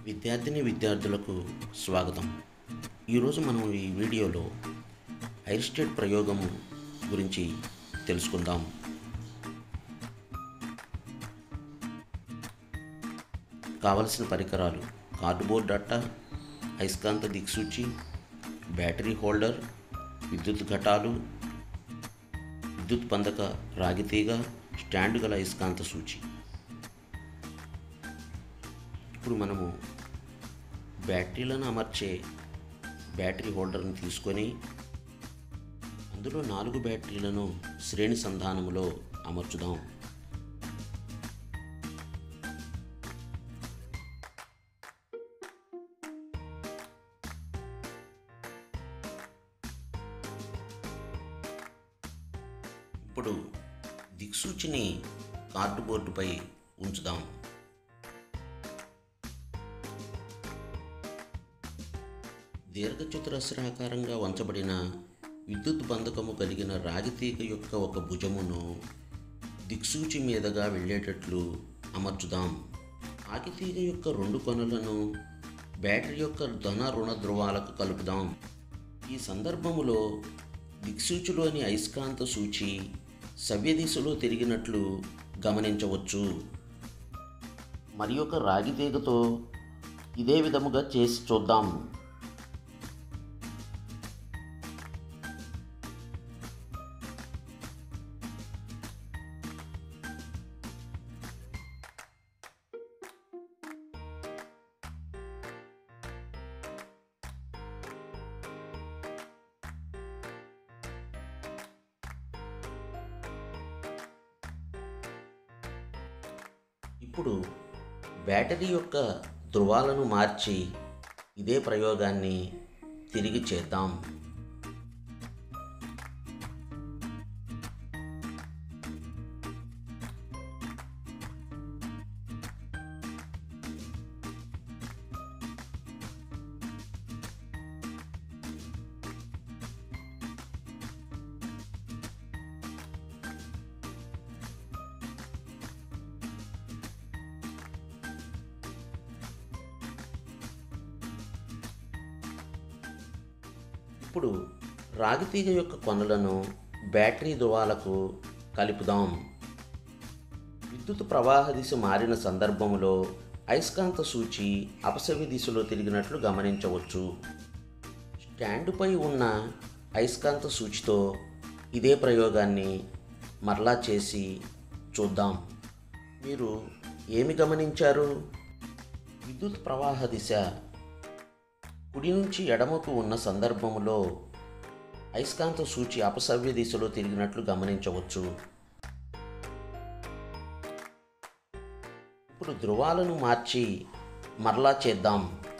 విద్యార్థిని విద్యార్థులకు స్వాగతం ఈరోజు మనం ఈ వీడియోలో హైర్ స్టేట్ ప్రయోగం గురించి తెలుసుకుందాం కావలసిన పరికరాలు కార్డుబోర్డ్ అట్ట అయస్కాంత దిక్సూచి బ్యాటరీ హోల్డర్ విద్యుత్ ఘటాలు విద్యుత్ పందక రాగితీగ స్టాండ్ గల అయస్కాంత సూచి ఇప్పుడు మనము బ్యాటరీలను అమర్చే బ్యాటరీ హోల్డర్ని తీసుకొని అందులో నాలుగు బ్యాటరీలను శ్రేణి సంధానములో అమర్చుదాం ఇప్పుడు దిక్సూచిని కార్డుబోర్డుపై ఉంచుదాం దీర్ఘచతురస్రాకారంగా వంచబడిన విద్యుత్ బంధకము కలిగిన రాగితీగ యొక్క ఒక భుజమును దిక్సూచి మీదుగా వెళ్ళేటట్లు అమర్చుదాం రాగితీగ యొక్క రెండు కొనలను బ్యాటరీ యొక్క ధన రుణ ధ్రువాలకు కలుపుదాం ఈ సందర్భములో దిక్సూచిలోని అయస్కాంత సూచి సవ్య దిశలో తిరిగినట్లు గమనించవచ్చు మరి ఒక రాగి తీగతో ఇదే విధముగా చేసి చూద్దాం ఇప్పుడు బ్యాటరీ యొక్క ధృవాలను మార్చి ఇదే ప్రయోగాన్ని తిరిగి చేద్దాం ఇప్పుడు రాగితీగ యొక్క కొనలను బ్యాటరీ ధృవాలకు కలుపుదాం విద్యుత్ ప్రవాహ దిశ మారిన సందర్భంలో అయస్కాంత సూచి అపసవ్య దిశలో తిరిగినట్లు గమనించవచ్చు స్టాండుపై ఉన్న అయస్కాంత సూచితో ఇదే ప్రయోగాన్ని మరలా చేసి చూద్దాం మీరు ఏమి గమనించారు విద్యుత్ ప్రవాహ దిశ కుడి నుంచి ఎడమకు ఉన్న సందర్భంలో అయస్కాంత సూచి అపసవ్య దిశలో తిరిగినట్లు గమనించవచ్చు ఇప్పుడు ధృవాలను మార్చి మరలా చేద్దాం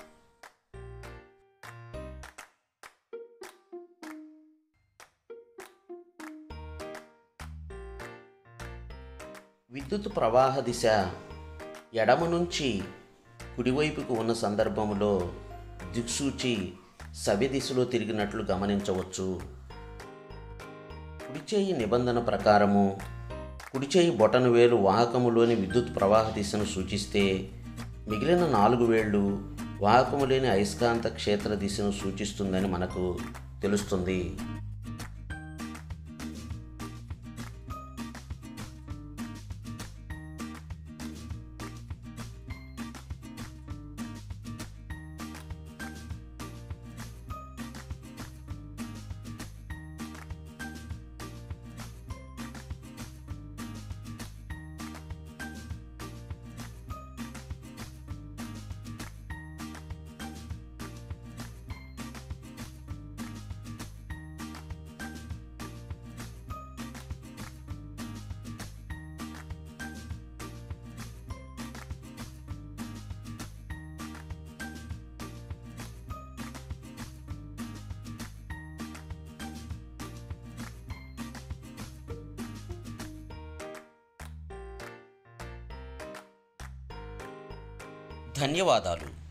విద్యుత్ ప్రవాహ దిశ ఎడమ నుంచి కుడివైపుకు ఉన్న సందర్భంలో దిక్సూచి సవ్య దిశలో తిరిగినట్లు గమనించవచ్చు కుడిచేయి నిబంధన ప్రకారము కుడిచేయి బొటన వేలు వాహకములోని విద్యుత్ ప్రవాహ దిశను సూచిస్తే మిగిలిన నాలుగు వేళ్ళు వాహకము లేని అయస్కాంత క్షేత్ర దిశను సూచిస్తుందని మనకు తెలుస్తుంది ధన్యవాదాలు